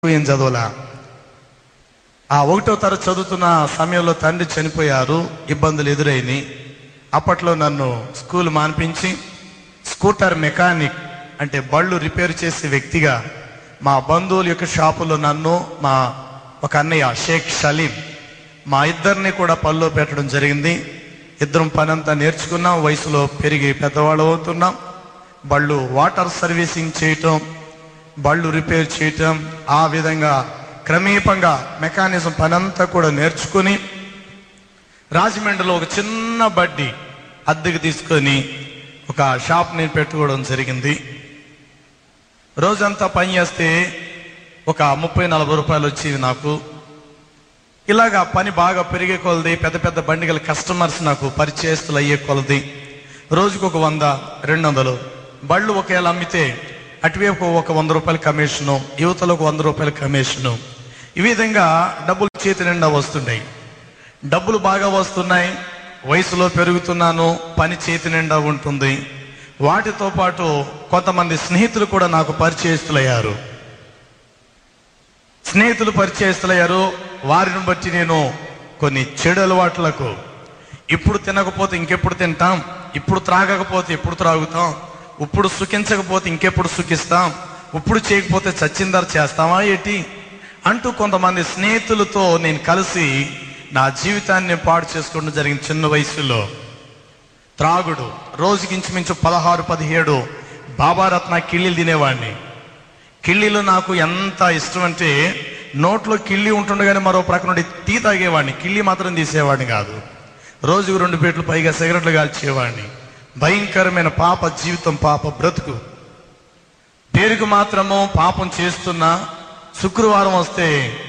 ఏం చదవలా ఆ ఒకటో తరగతి చదువుతున్న సమయంలో తండ్రి చనిపోయారు ఇబ్బందులు ఎదురైనాయి అప్పట్లో నన్ను స్కూల్ మాన్పించి స్కూటర్ మెకానిక్ అంటే బళ్ళు రిపేర్ చేసే వ్యక్తిగా మా బంధువుల యొక్క షాపులో నన్ను మా ఒక అన్నయ్య షేక్ షలీం మా ఇద్దరిని కూడా పనిలో పెట్టడం జరిగింది ఇద్దరం పని అంతా నేర్చుకున్నాం వయసులో పెరిగి పెద్దవాళ్ళు అవుతున్నాం బళ్ళు వాటర్ సర్వీసింగ్ చేయటం బళ్ళు రిపేర్ చేయటం ఆ విధంగా క్రమేపంగా మెకానిజం పనంతా కూడా నేర్చుకుని రాజమండ్రిలో ఒక చిన్న బడ్డీ అద్దెకు తీసుకొని ఒక షాప్ నేను పెట్టుకోవడం జరిగింది రోజంతా పని చేస్తే ఒక ముప్పై నలభై రూపాయలు వచ్చేది నాకు ఇలాగా పని బాగా పెరిగే కొలది పెద్ద పెద్ద బండి గల కస్టమర్స్ నాకు పరిచయస్తులు అయ్యే కొలది రోజుకు ఒక వంద రెండు వందలు బళ్ళు ఒకవేళ అమ్మితే అటువైపు ఒక వంద రూపాయల కమిషను యువతలో ఒక వంద రూపాయల కమిషను ఈ విధంగా డబ్బులు చేతి నిండా వస్తున్నాయి డబ్బులు బాగా వస్తున్నాయి వయసులో పెరుగుతున్నాను పని చేతి నిండా ఉంటుంది వాటితో పాటు కొంతమంది స్నేహితులు కూడా నాకు పరిచయస్తులయ్యారు స్నేహితులు పరిచయస్తులయ్యారు వారిని బట్టి నేను కొన్ని చెడు అలవాట్లకు ఇప్పుడు తినకపోతే ఇంకెప్పుడు తింటాం ఇప్పుడు త్రాగకపోతే ఎప్పుడు త్రాగుతాం ఇప్పుడు సుఖించకపోతే ఇంకెప్పుడు సుఖిస్తాం ఇప్పుడు చేయకపోతే చచ్చిందర చేస్తామా ఏంటి అంటూ కొంతమంది స్నేహితులతో నేను కలిసి నా జీవితాన్ని పాడు చేసుకోవడం జరిగింది చిన్న వయసులో త్రాగుడు రోజుకి ఇంచుమించు పదహారు పదిహేడు బాబారత్న కిళ్ళీలు తినేవాడిని కిళ్ళీలు నాకు ఎంత ఇష్టం అంటే నోట్లో కిళ్ళి ఉంటుండగానే మరో ప్రక్క నుండి టీ తాగేవాడిని కిళ్ళి మాత్రం తీసేవాడిని కాదు రోజుకు రెండు పేట్లు పైగా సిగరెట్లు కాల్చేవాడిని భయంకరమైన పాప జీవితం పాప బ్రతుకు పేరుకు మాత్రము పాపం చేస్తున్నా శుక్రవారం వస్తే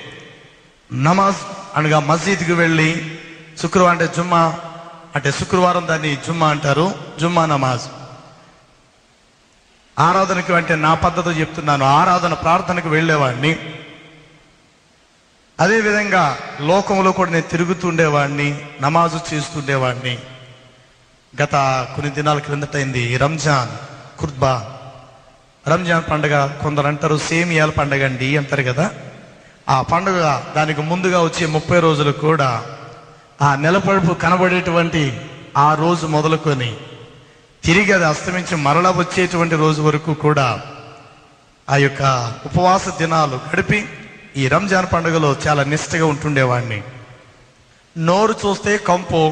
నమాజ్ అనగా మసీద్కి వెళ్ళి శుక్రవారం అంటే జుమ్మా అంటే శుక్రవారం దాన్ని జుమ్మా అంటారు జుమ్మా నమాజ్ ఆరాధనకి అంటే నా పద్ధతి చెప్తున్నాను ఆరాధన ప్రార్థనకు వెళ్ళేవాడిని అదే విధంగా లోకంలో కూడా నేను తిరుగుతుండేవాడిని నమాజు చేస్తుండేవాడిని గత కొన్ని దినాల క్రిందటైంది రంజాన్ కుర్బా రంజాన్ పండుగ కొందరు అంటారు సేమియాల పండుగ అండి అంటారు కదా ఆ పండుగ దానికి ముందుగా వచ్చే ముప్పై రోజులు కూడా ఆ నెలపడుపు కనబడేటువంటి ఆ రోజు మొదలుకొని తిరిగి అది అస్తమించి మరలా వచ్చేటువంటి రోజు వరకు కూడా ఆ యొక్క ఉపవాస దినాలు గడిపి ఈ రంజాన్ పండుగలో చాలా నిష్టగా ఉంటుండేవాడిని నోరు చూస్తే కంపు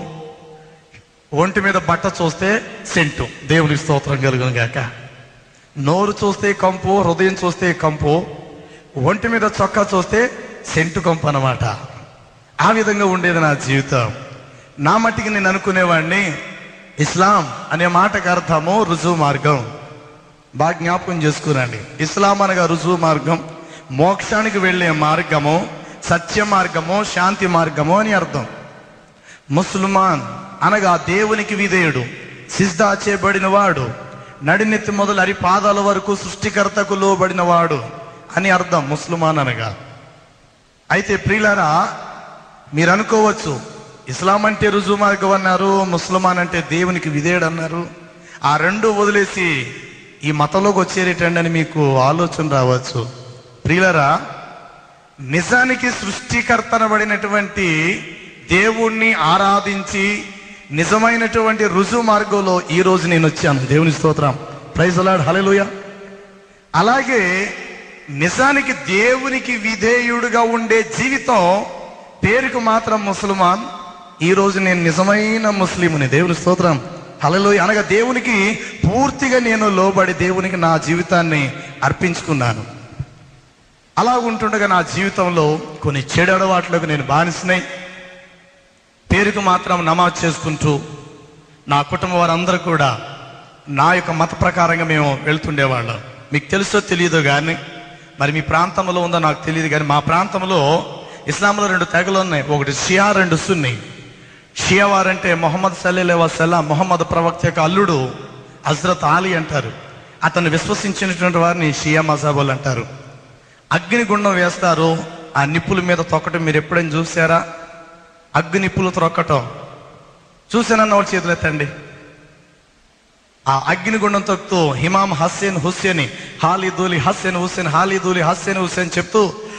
ఒంటి మీద బట్ట చూస్తే సెంటు దేవుని స్తోత్రం కలుగును గాక నోరు చూస్తే కంపు హృదయం చూస్తే కంపు ఒంటి మీద చొక్కా చూస్తే సెంటు కంపు అన్నమాట ఆ విధంగా ఉండేది నా జీవితం నా మట్టికి నేను అనుకునేవాడిని ఇస్లాం అనే మాటకు అర్థము రుజువు మార్గం బాగా జ్ఞాపకం చేసుకురండి ఇస్లాం అనగా రుజువు మార్గం మోక్షానికి వెళ్ళే మార్గము సత్య మార్గము శాంతి మార్గము అని అర్థం ముస్లిమాన్ అనగా దేవునికి విధేయుడు సిద్ధా చేయబడిన వాడు నడినెత్తి మొదలు అరి పాదాల వరకు సృష్టికర్తకు లోబడిన వాడు అని అర్థం ముస్లిమాన్ అనగా అయితే ప్రియులారా మీరు అనుకోవచ్చు ఇస్లాం అంటే రుజువు మార్గం అన్నారు ముస్లిమాన్ అంటే దేవునికి విధేయుడు అన్నారు ఆ రెండు వదిలేసి ఈ మతంలోకి వచ్చేరేటండి అని మీకు ఆలోచన రావచ్చు ప్రియులరా నిజానికి సృష్టికర్తనబడినటువంటి దేవుణ్ణి ఆరాధించి నిజమైనటువంటి రుజువు మార్గంలో ఈ రోజు నేను వచ్చాను దేవుని స్తోత్రం ప్రైజ్ అలాడ్ హలెలుయ అలాగే నిజానికి దేవునికి విధేయుడుగా ఉండే జీవితం పేరుకు మాత్రం ముసల్మాన్ ఈ రోజు నేను నిజమైన ముస్లింని దేవుని స్తోత్రం హలలోయ అనగా దేవునికి పూర్తిగా నేను లోబడి దేవునికి నా జీవితాన్ని అర్పించుకున్నాను అలా ఉంటుండగా నా జీవితంలో కొన్ని చెడు అలవాట్లకు నేను బానిసినాయి పేరుకు మాత్రం నమాజ్ చేసుకుంటూ నా కుటుంబం వారందరూ కూడా నా యొక్క మత ప్రకారంగా మేము వెళ్తుండేవాళ్ళం మీకు తెలుసో తెలియదో కానీ మరి మీ ప్రాంతంలో ఉందో నాకు తెలియదు కానీ మా ప్రాంతంలో ఇస్లాంలో రెండు తెగలు ఉన్నాయి ఒకటి షియా రెండు సున్ని షియా వారంటే మొహమ్మద్ సల్లే వసల్లా మొహమ్మద్ ప్రవక్త యొక్క అల్లుడు హజ్రత్ ఆలీ అంటారు అతను విశ్వసించినటువంటి వారిని షియా మజాబుల్ అంటారు అగ్నిగుండం వేస్తారు ఆ నిప్పుల మీద తొక్కటం మీరు ఎప్పుడైనా చూసారా అగ్ని నిప్పులు త్రొక్కటం చూసానన్న వాళ్ళ చేతులు ఎత్తండి ఆ అగ్నిగుండం తొక్కుతూ హిమాం హస్సేన్ హుస్సేని హాలిదూలి హస్సేన్ హుస్సేన్ హాలిదూలి హస్సేన్ హుస్సేన్ చెప్తూ